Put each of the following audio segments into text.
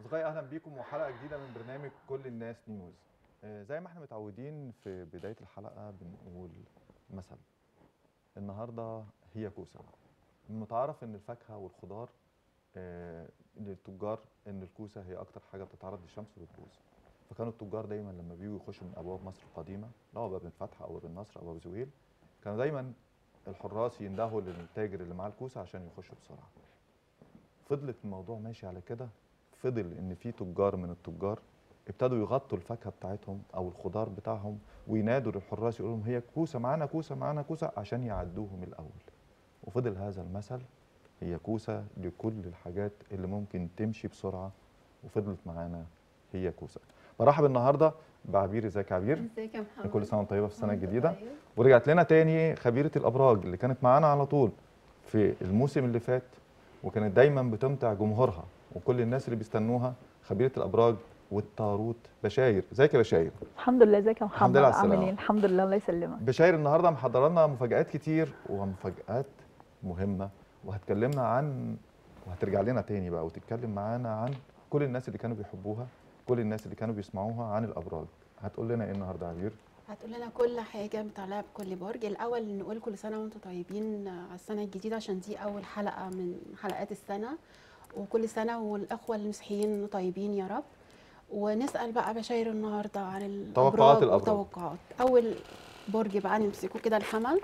أصدقائي أهلا بيكم وحلقة جديدة من برنامج كل الناس نيوز آه، زي ما احنا متعودين في بداية الحلقة بنقول مثل النهاردة هي كوسة المتعارف إن الفاكهة والخضار آه، للتجار إن الكوسة هي أكتر حاجة بتتعرض للشمس وبتبوظ فكانوا التجار دايما لما بيجوا يخشوا من أبواب مصر القديمة اللي هو باب الفتح أو باب النصر أو باب زويل كانوا دايما الحراس يندهوا للتاجر اللي معاه الكوسة عشان يخشوا بسرعة فضلت الموضوع ماشي على كده فضل ان في تجار من التجار ابتدوا يغطوا الفاكهه بتاعتهم او الخضار بتاعهم وينادوا للحراس يقولوا لهم هي كوسه معانا كوسه معانا كوسه عشان يعدوهم الاول وفضل هذا المثل هي كوسه لكل الحاجات اللي ممكن تمشي بسرعه وفضلت معانا هي كوسه برحب النهارده بعبير ازيك يا عبير ازيك يا محمد كل سنه وانت طيبه في السنه وانت الجديده طيب. ورجعت لنا تاني خبيره الابراج اللي كانت معانا على طول في الموسم اللي فات وكانت دايما بتمتع جمهورها وكل الناس اللي بيستنوها خبيره الابراج والتاروت بشاير ازيك يا بشاير الحمد لله ازيك يا الحمد محمد لله على عامل السلامة. ايه الحمد لله الله يسلمك بشاير النهارده محضره لنا مفاجآت كتير ومفاجآت مهمه وهتكلمنا عن وهترجع لنا تاني بقى وتتكلم معانا عن كل الناس اللي كانوا بيحبوها كل الناس اللي كانوا بيسمعوها عن الابراج هتقول لنا ايه النهارده يا عبير هتقول لنا كل حاجه متعلقه بكل برج الاول نقول كل سنه وانتم طيبين على السنه الجديده عشان دي اول حلقه من حلقات السنه وكل سنه والاخوه المسيحيين طيبين يا رب ونسال بقى بشاير النهارده عن الابراج توقعات الأبراج. والتوقعات اول برج بقى نمسكه كده الحمل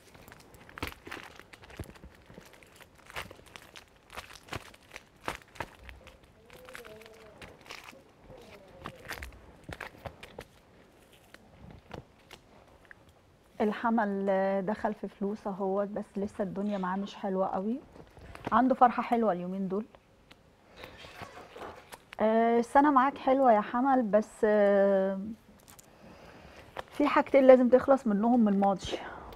الحمل دخل في فلوس اهوت بس لسه الدنيا معاه مش حلوه قوي عنده فرحه حلوه اليومين دول آه، السنه معاك حلوه يا حمل بس آه، في حاجتين لازم تخلص منهم من الماضي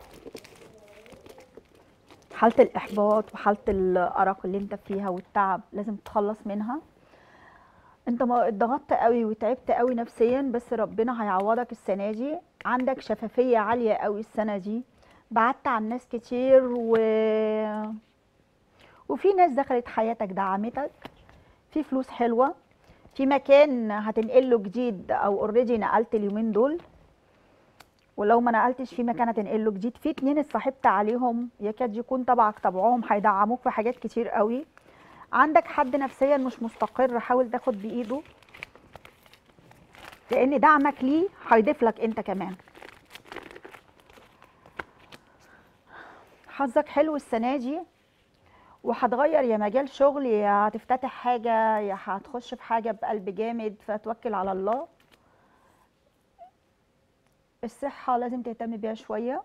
حالة الإحباط وحالة الأرق اللي أنت فيها والتعب لازم تتخلص منها أنت ما اتضغطت قوي وتعبت قوي نفسيا بس ربنا هيعوضك السنة دي عندك شفافية عالية قوي السنة دي بعدت عن ناس كتير و... وفي ناس دخلت حياتك دعمتك في فلوس حلوة في مكان هتنقله جديد او اوريدي نقلت اليومين دول ولو ما نقلتش في مكان هتنقله جديد في اتنين اتصاحبت عليهم يكاد يكون تبعك تبعهم هيدعموك في حاجات كتير قوي عندك حد نفسيا مش مستقر حاول تاخد بايده لان دعمك ليه هيضيف لك انت كمان حظك حلو السنه دي وهتغير يا مجال شغل يا هتفتتح حاجه يا هتخش في حاجه بقلب جامد فتوكل على الله الصحه لازم تهتم بيها شويه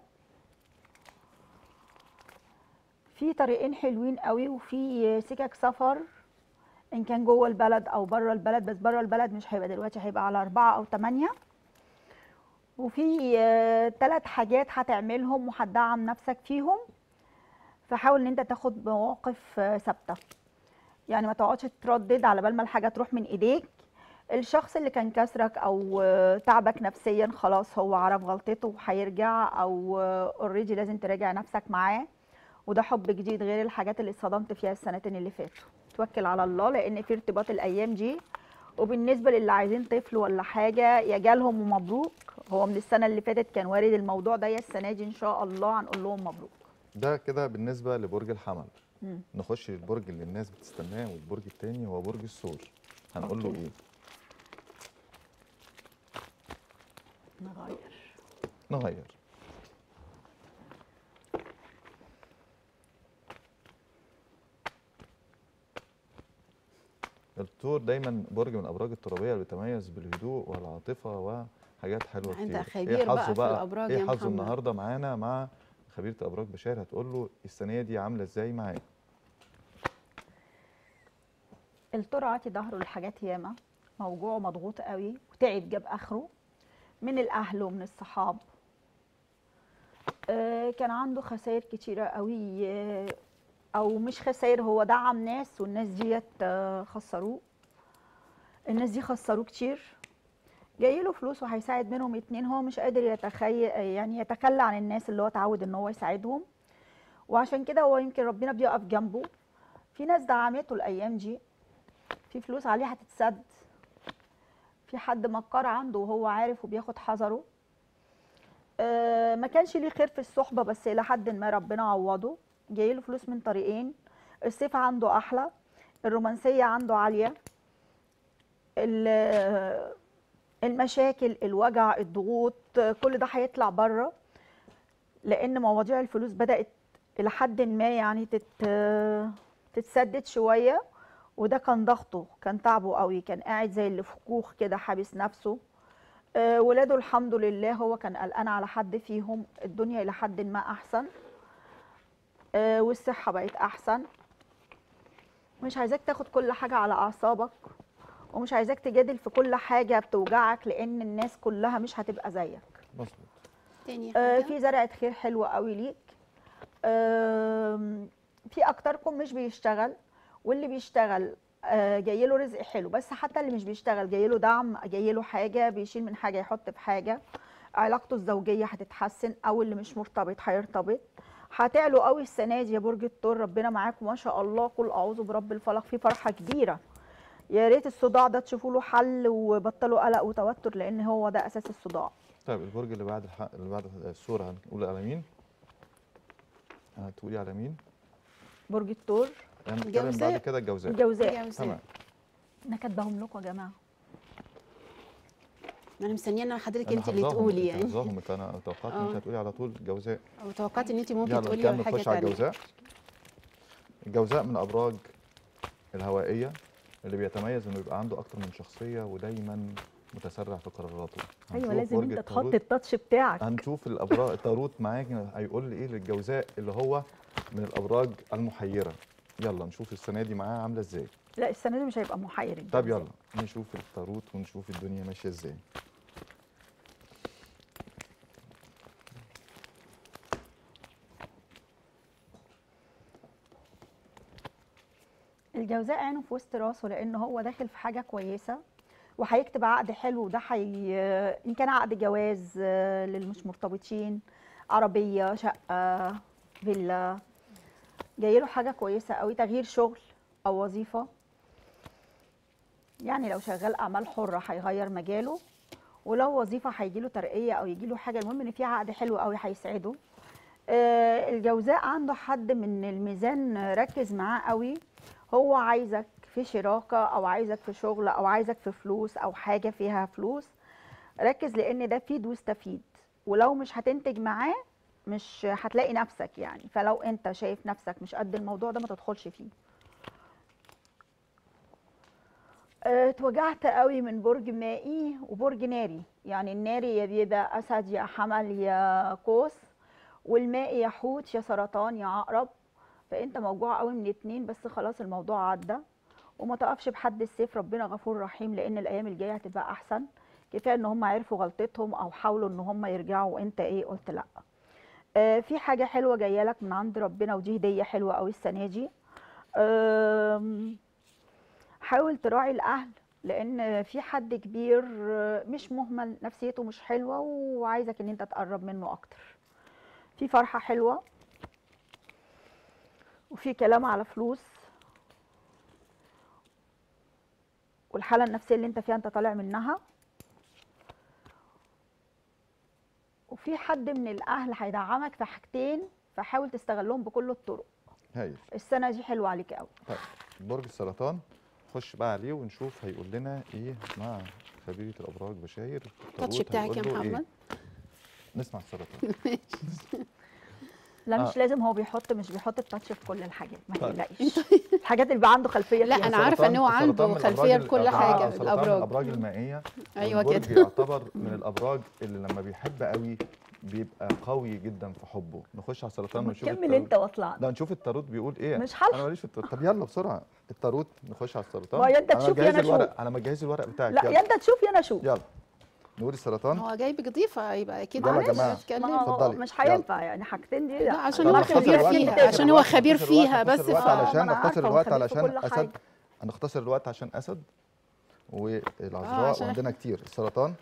في طريقين حلوين قوي وفي سكك سفر ان كان جوه البلد او بره البلد بس بره البلد مش هيبقى دلوقتي هيبقى على أربعة او تمانية وفي ثلاث حاجات هتعملهم وهتدعم نفسك فيهم فحاول ان انت تاخد مواقف آه، ثابته يعني ما تقعدش تردد على بال ما الحاجه تروح من ايديك الشخص اللي كان كسرك او آه، تعبك نفسيا خلاص هو عرف غلطته وهيرجع او اوريدي لازم تراجع نفسك معاه وده حب جديد غير الحاجات اللي اتصدمت فيها السنتين اللي فاتوا توكل على الله لان في ارتباط الايام دي وبالنسبه للي عايزين طفل ولا حاجه يا جالهم ومبروك هو من السنه اللي فاتت كان وارد الموضوع ده يا السنه دي ان شاء الله هنقول لهم مبروك ده كده بالنسبه لبرج الحمل مم. نخش للبرج اللي الناس بتستناه والبرج التاني هو برج الثور هنقول له أوكي. ايه نغير نغير الثور دايما برج من الابراج الترابيه اللي بيتميز بالهدوء والعاطفه وحاجات حلوه أنت كتير خبير بقى حظه في الأبراج يا ايه حظه محمد. النهارده معانا مع خبيره الابراج بشار هتقول له السنه دي عامله ازاي معاك التور عاطي ظهره لحاجات ياما موجوع ومضغوط قوي وتعب جاب اخره من الاهل ومن الصحاب آه، كان عنده خسائر كتيره قوي آه، او مش خسائر هو دعم ناس والناس ديت آه، خسروه الناس دي خسروه كتير جاي له فلوس وهيساعد منهم اتنين هو مش قادر يتخيل يعني يتخلى عن الناس اللي هو اتعود ان هو يساعدهم وعشان كده هو يمكن ربنا بيقف جنبه في ناس دعمته الايام دي في فلوس عليه هتتسد في حد مكار عنده وهو عارف وبياخد حذره آه، ما كانش ليه خير في الصحبة بس إلى حد ما ربنا عوضه جايله فلوس من طريقين السيف عنده أحلى الرومانسية عنده عالية ال- المشاكل الوجع الضغوط كل ده هيطلع بره لأن مواضيع الفلوس بدأت إلى حد ما يعني تت تتسدد شوية وده كان ضغطه كان تعبه قوي كان قاعد زي اللي في كوخ كده حابس نفسه آه، ولاده الحمد لله هو كان قلقان على حد فيهم الدنيا إلى حد ما أحسن آه، والصحة بقت أحسن مش عايزاك تاخد كل حاجة على أعصابك ومش عايزاك تجادل في كل حاجة بتوجعك لأن الناس كلها مش هتبقى زيك مظبوط تاني آه، حاجة في زرعة خير حلوة قوي ليك آم، في أكتركم مش بيشتغل واللي بيشتغل آه، جاي له رزق حلو بس حتى اللي مش بيشتغل جاي له دعم جاي له حاجة بيشيل من حاجة يحط في حاجة علاقته الزوجية هتتحسن أو اللي مش مرتبط هيرتبط هتعلوا قوي السنة دي يا برج الثور ربنا معاكم ما شاء الله قل أعوذ برب الفلق في فرحة كبيرة يا ريت الصداع ده تشوفوا له حل وبطلوا قلق وتوتر لأن هو ده أساس الصداع طيب البرج اللي بعد الح... اللي بعد الصوره هنقول على مين؟ هتقولي على مين؟ برج الثور هنتكلم بعد الجوزاء. كده الجوزاء الجوزاء جوزاء. تمام انا كاتباهم لكم يا جماعه ما انا مستنيه ان حضرتك أنا انت اللي حافظاهم، تقولي أنت يعني حافظاهم انا توقعت ان انت آه. هتقولي على طول الجوزاء وتوقعت ان انت ممكن يلا تقولي نكمل حاجه نخش على تانية الجوزاء الجوزاء من الابراج الهوائيه اللي بيتميز انه يبقى عنده اكتر من شخصيه ودايما متسرع في قراراته ايوه هنشوف لازم برج انت تحط التاروت- التاتش بتاعك هنشوف الابراج التاروت معاك هيقول لي ايه للجوزاء اللي هو من الابراج المحيره يلا نشوف السنه دي معاه عامله ازاي لا السنه دي مش هيبقى محير طب الجوزاء. يلا نشوف التاروت ونشوف الدنيا ماشيه ازاي الجوزاء عينه في وسط راسه لان هو داخل في حاجه كويسه وهيكتب عقد حلو وده حي... ان كان عقد جواز آه، للمش مرتبطين عربيه شقه فيلا جاي له حاجه كويسه قوي تغيير شغل او وظيفه يعني لو شغال اعمال حره هيغير مجاله ولو وظيفه هيجي له ترقيه او يجي له حاجه المهم ان في عقد حلو قوي هيسعده آه، الجوزاء عنده حد من الميزان ركز معاه قوي هو عايزك في شراكه او عايزك في شغل او عايزك في فلوس او حاجه فيها فلوس ركز لان ده فيد واستفيد ولو مش هتنتج معاه مش هتلاقي نفسك يعني فلو انت شايف نفسك مش قد الموضوع ده ما تدخلش فيه آه، اتوجعت قوي من برج مائي وبرج ناري يعني الناري يا بيبقى اسد يا حمل يا قوس والمائي يا حوت يا سرطان يا عقرب فانت موجوع قوي من اتنين بس خلاص الموضوع عدى وما تقفش بحد السيف ربنا غفور رحيم لان الايام الجايه هتبقى احسن كفايه ان هم عرفوا غلطتهم او حاولوا ان هم يرجعوا وانت ايه قلت لا آه في حاجه حلوه جايه لك من عند ربنا ودي هديه حلوه قوي السنه دي آم، حاول تراعي الاهل لان في حد كبير آه، مش مهمل نفسيته مش حلوه وعايزك ان انت تقرب منه اكتر في فرحه حلوه وفي كلام على فلوس والحاله النفسيه اللي انت فيها انت طالع منها وفي حد من الاهل هيدعمك في حاجتين فحاول تستغلهم بكل الطرق هايل السنه دي حلوه عليك قوي طيب برج السرطان نخش بقى عليه ونشوف هيقول لنا ايه مع خبيره الابراج بشاير التاتش التاروت بتاعك يا هيقول له إيه؟ محمد نسمع السرطان لا آه. مش لازم هو بيحط مش بيحط التاتش في كل الحاجات ما طيب. تقلقيش الحاجات اللي بيبقى عنده خلفيه لا، فيها. أنا عارفة إن هو السرطان- عنده السرطان من خلفية الأبراج لكل ال- حاجة، آه، السرطان من الأبراج. الابراج المائيه ايوه والبرج كده يعتبر من الابراج اللي لما بيحب قوي بيبقى قوي جدا في حبه نخش على السرطان طب ونشوف كمل التاروت. انت واطلع لا نشوف التاروت بيقول ايه مش هلحق. انا ماليش في التاروت طب يلا بسرعه التاروت نخش على السرطان ما يا انت أنا تشوف يا مجهز أنا أشوف. الورق انا مجهز الورق بتاعك لا يلا يا انت تشوف يا انا اشوف يلا نقول السرطان هو جايبك ضيفه يبقى اكيد يلا يا معلش جماعة. هتكلم. ما هو اتفضلي. مش يلا. هينفع يعني حاجتين دي لا عشان يلا هو نختصر خبير الوقت، فيها نختصر عشان الوقت، هو خبير نختصر الوقت، فيها بس نختصر الوقت ف- علشان ما أنا نختصر عارفة الوقت وخبير في علشان كل اسد حاجة. هنختصر الوقت عشان اسد والعذراء عشان- وعندنا كتير السرطان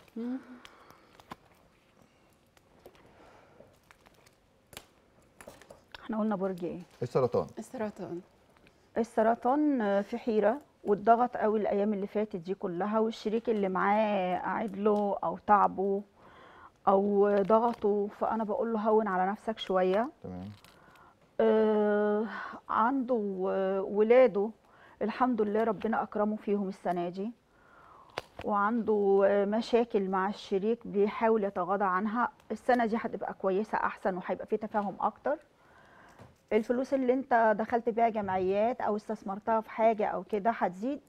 احنا قلنا برج ايه السرطان السرطان السرطان آه، في حيره واتضغط قوي الايام اللي فاتت دي كلها والشريك اللي معاه قاعد له او تعبه او ضغطه فانا بقول له هون على نفسك شويه تمام آه، عنده آه، ولاده الحمد لله ربنا أكرمه فيهم السنة دي وعنده آه، مشاكل مع الشريك بيحاول يتغاضى عنها السنة دي هتبقى كويسة أحسن وهيبقى في تفاهم أكتر الفلوس اللي انت دخلت بيها جمعيات أو استثمرتها في حاجة أو كده هتزيد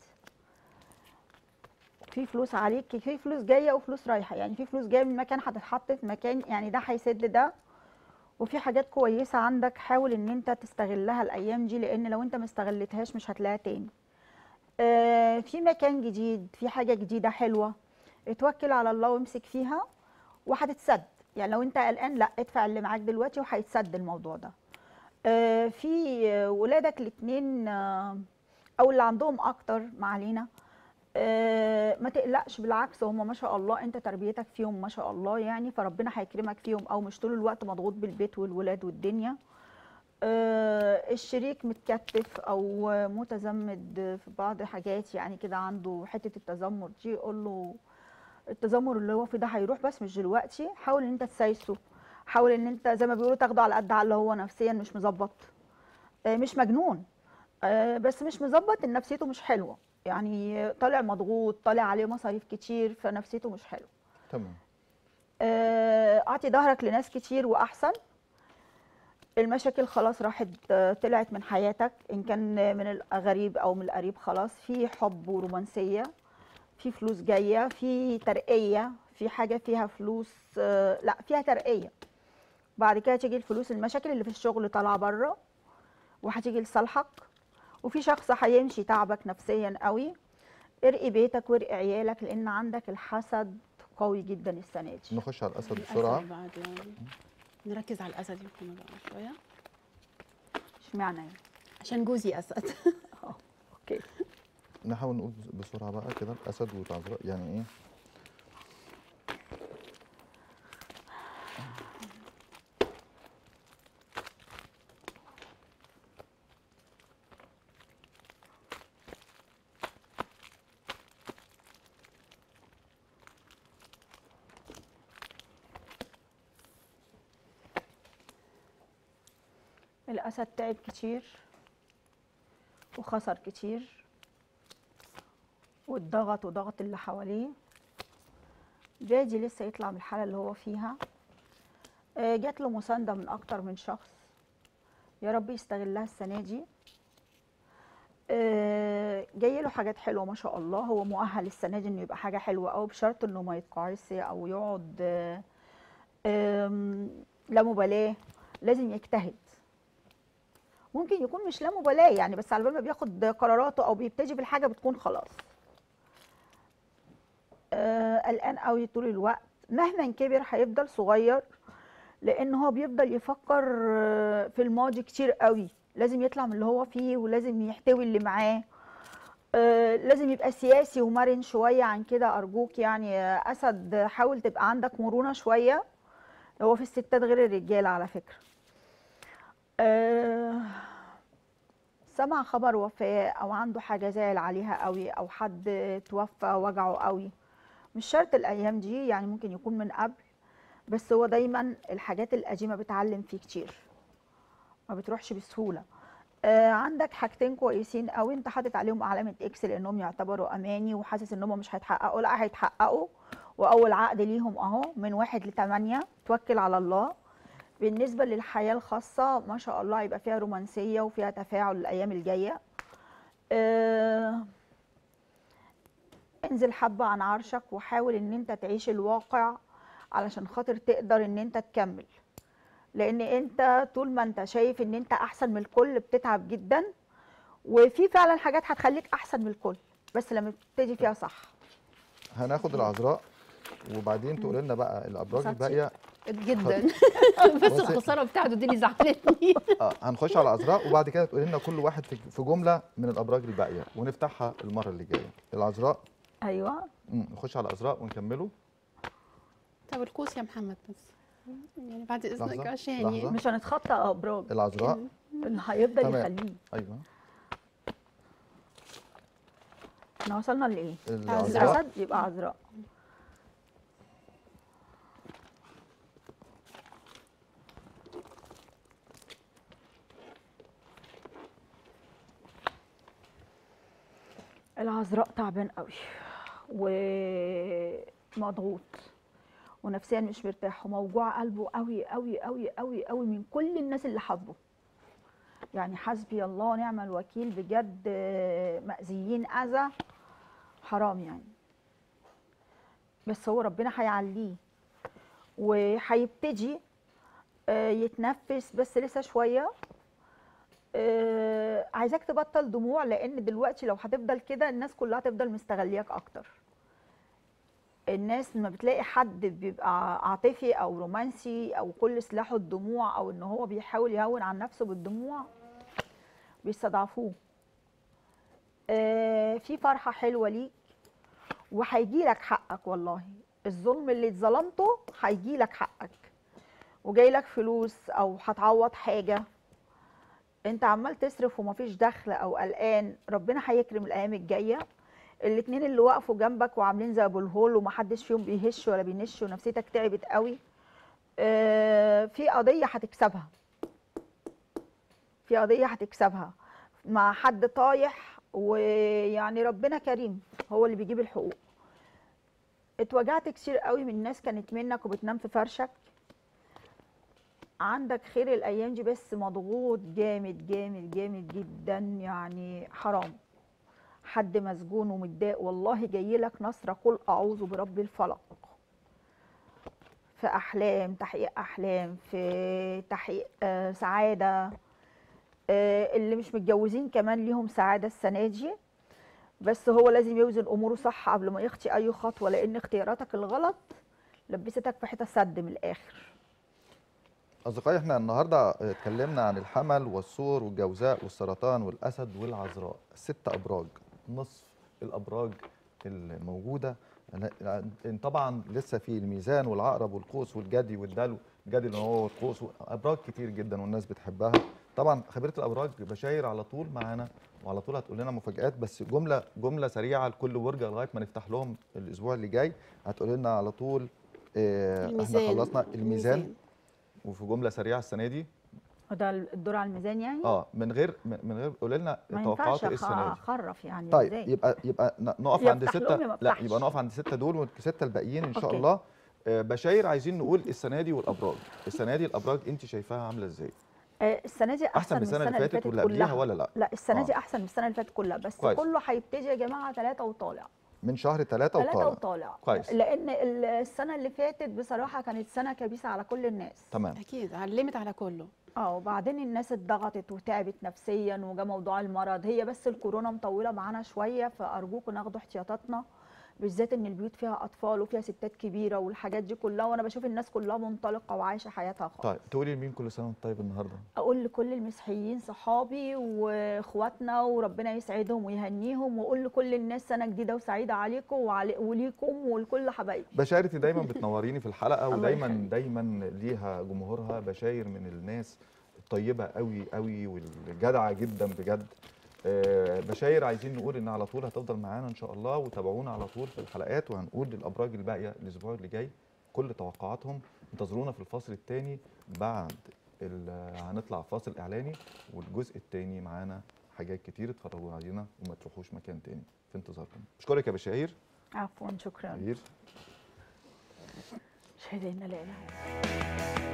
في فلوس عليك في فلوس جاية وفلوس رايحة يعني في فلوس جاية من مكان هتتحط في مكان يعني ده هيسد ده وفي حاجات كويسة عندك حاول ان انت تستغلها الايام دي لان لو انت ما استغلتهاش مش هتلاقيها تاني آه، في مكان جديد في حاجة جديدة حلوة اتوكل على الله وامسك فيها وهتتسد يعني لو انت قلقان لا ادفع اللي معاك دلوقتي وهيتسد الموضوع ده آه، في آه، ولادك الاتنين آه، او اللي عندهم اكتر ما علينا آه، ما تقلقش بالعكس هم ما شاء الله انت تربيتك فيهم ما شاء الله يعني فربنا هيكرمك فيهم او مش طول الوقت مضغوط بالبيت والولاد والدنيا آه، الشريك متكتف او متزمد في بعض حاجات يعني كده عنده حته التذمر دي قول له التذمر اللي هو فيه ده هيروح بس مش دلوقتي حاول ان انت تسايسه حاول ان انت زي ما بيقولوا تاخده على قد عقله هو نفسيا مش مظبط آه، مش مجنون آه، بس مش مظبط ان نفسيته مش حلوه يعني طالع مضغوط طالع عليه مصاريف كتير فنفسيته مش حلوه تمام آه، اعطي ظهرك لناس كتير واحسن المشاكل خلاص راحت آه، طلعت من حياتك ان كان من الغريب او من القريب خلاص في حب ورومانسيه في فلوس جايه في ترقيه في حاجه فيها فلوس آه، لا فيها ترقيه بعد كده تيجي الفلوس المشاكل اللي في الشغل طالعه بره وهتيجي لصالحك وفي شخص هيمشي تعبك نفسيا قوي ارقي بيتك وارقي عيالك لان عندك الحسد قوي جدا السنه دي نخش على الاسد الأسد بسرعه بعد يعني. نركز على الاسد يمكن بقى شويه اشمعنى يعني عشان جوزي اسد اوكي نحاول نقول بسرعه بقى كده الاسد والعذراء يعني ايه الاسد تعب كتير وخسر كتير واتضغط وضغط اللي حواليه بادي لسه يطلع من الحاله اللي هو فيها آه، جات له مسانده من اكتر من شخص يا رب يستغلها السنه دي آه، جاي له حاجات حلوه ما شاء الله هو مؤهل السنه دي انه يبقى حاجه حلوه قوي بشرط انه ما يتقاعسش او يقعد آه، آم، لا مبالاه لازم يجتهد ممكن يكون مش لا مبالاه يعني بس على بال ما بياخد قراراته او بيبتدي في الحاجه بتكون خلاص آه، قلقان قوي طول الوقت مهما كبر هيفضل صغير لان هو بيفضل يفكر آه، في الماضي كتير قوي لازم يطلع من اللي هو فيه ولازم يحتوي اللي معاه آه، لازم يبقى سياسي ومرن شويه عن كده ارجوك يعني يا اسد حاول تبقى عندك مرونه شويه هو في الستات غير الرجاله على فكره آه، سمع خبر وفاة أو عنده حاجة زعل عليها قوي أو حد توفى وجعه قوي مش شرط الأيام دي يعني ممكن يكون من قبل بس هو دايما الحاجات القديمة بتعلم فيه كتير ما بتروحش بسهولة آه عندك حاجتين كويسين قوي انت حاطط عليهم علامة اكس لانهم يعتبروا اماني وحاسس انهم مش هيتحققوا لا هيتحققوا واول عقد ليهم اهو من واحد لتمانية توكل على الله بالنسبة للحياة الخاصة ما شاء الله هيبقى فيها رومانسية وفيها تفاعل الأيام الجاية آه، انزل حبة عن عرشك وحاول ان انت تعيش الواقع علشان خاطر تقدر ان انت تكمل لان انت طول ما انت شايف ان انت احسن من الكل بتتعب جدا وفي فعلا حاجات هتخليك احسن من الكل بس لما تبتدي فيها صح هناخد العذراء وبعدين تقول لنا بقى الابراج خدتي؟ الباقيه جدا بس بصي- الخساره بتاعته دي اللي زعلتني اه هنخش على العذراء وبعد كده تقول لنا كل واحد في في جمله من الابراج الباقيه ونفتحها المره اللي جايه العذراء ايوه مم، نخش على العذراء ونكمله طب الكوس يا محمد بس يعني بعد اذنك لحظة، عشان لحظة. يعني مش هنتخطى ابراج العذراء اللي هيفضل تمام. يخليه ايوه احنا وصلنا لايه العذراء الاسد يبقى عذراء العذراء تعبان قوي ومضغوط ونفسيا مش مرتاح وموجوع قلبه قوي قوي قوي قوي قوي من كل الناس اللي حبه يعني حسبي الله ونعم الوكيل بجد آه، مأذيين أذى حرام يعني بس هو ربنا هيعليه وهيبتدي آه، يتنفس بس لسه شويه آه، عايزاك تبطل دموع لان دلوقتي لو هتفضل كده الناس كلها هتفضل مستغلياك اكتر الناس لما بتلاقي حد بيبقى عاطفي او رومانسي او كل سلاحه الدموع او ان هو بيحاول يهون عن نفسه بالدموع بيستضعفوه آه، في فرحه حلوه ليك وهيجي لك حقك والله الظلم اللي اتظلمته هيجي لك حقك وجاي لك فلوس او هتعوض حاجه انت عمال تصرف ومفيش دخل او قلقان ربنا هيكرم الايام الجايه الاتنين اللي وقفوا جنبك وعاملين زي ابو الهول ومحدش فيهم بيهش ولا بينش ونفسيتك تعبت قوي آه، في قضيه هتكسبها في قضيه هتكسبها مع حد طايح ويعني ربنا كريم هو اللي بيجيب الحقوق اتوجعت كتير قوي من ناس كانت منك وبتنام في فرشك عندك خير الايام دي بس مضغوط جامد جامد جامد جدا يعني حرام حد مسجون ومتضايق والله جاي لك نصره قل اعوذ برب الفلق في احلام تحقيق احلام في تحقيق آه سعاده آه اللي مش متجوزين كمان ليهم سعاده السنه دي بس هو لازم يوزن اموره صح قبل ما يخطي اي خطوه لان اختياراتك الغلط لبستك في حته سد من الاخر أصدقائي احنا النهارده اتكلمنا عن الحمل والثور والجوزاء والسرطان والأسد والعذراء ست أبراج نصف الأبراج الموجودة لأن طبعا لسه في الميزان والعقرب والقوس والجدي والدلو الجدي اللي هو القوس أبراج كتير جدا والناس بتحبها طبعا خبيرة الأبراج بشاير على طول معانا وعلى طول هتقول لنا مفاجآت بس جملة جملة سريعة لكل برج لغاية ما نفتح لهم الأسبوع اللي جاي هتقول لنا على طول اه احنا الميزان خلصنا الميزان وفي جمله سريعه السنه دي وده الدور على الميزان يعني اه من غير من غير قول لنا ما توقعات ينفعش ايه السنه دي اخرف يعني طيب ازاي يبقى يبقى ن- نقف يا عند افتح سته لهم يا ما لا افتحش. يبقى نقف عند سته دول والسته الباقيين ان شاء أوكي. الله آه، بشاير عايزين نقول السنه دي والابراج السنه دي الابراج انت شايفاها عامله ازاي آه، السنه دي احسن من السنه اللي فاتت ولا كلها قبليها ولا لا لا السنه آه. دي احسن من السنه اللي فاتت كلها بس كويس. كله هيبتدي يا جماعه ثلاثه وطالع من شهر ثلاثة ثلاثه وطالع وطالع كويس. لان ال- السنه اللي فاتت بصراحه كانت سنه كبيسه على كل الناس تمام اكيد علمت على كله اه وبعدين الناس اتضغطت وتعبت نفسيا وجا موضوع المرض هي بس الكورونا مطوله معانا شويه فارجوكم ناخدوا احتياطاتنا بالذات ان البيوت فيها اطفال وفيها ستات كبيره والحاجات دي كلها وانا بشوف الناس كلها منطلقه وعايشه حياتها خالص طيب تقولي لمين كل سنه وانت طيب النهارده اقول لكل المسيحيين صحابي واخواتنا وربنا يسعدهم ويهنيهم واقول لكل الناس سنه جديده وسعيده عليكم وعلي وليكم ولكل حبايبي بشايرتي دايما بتنوريني في الحلقه الله ودايما يخليك. دايما ليها جمهورها بشاير من الناس الطيبه قوي قوي والجدعه جدا بجد آه، بشاير عايزين نقول ان على طول هتفضل معانا ان شاء الله وتابعونا على طول في الحلقات وهنقول للابراج الباقيه الاسبوع اللي جاي كل توقعاتهم انتظرونا في الفصل الثاني بعد ال- هنطلع فاصل اعلاني والجزء الثاني معانا حاجات كتير اتفرجوا علينا وما تروحوش مكان تاني في انتظاركم اشكرك يا بشاير عفوا شكرا كتير شهدنا لا اله إلا الله.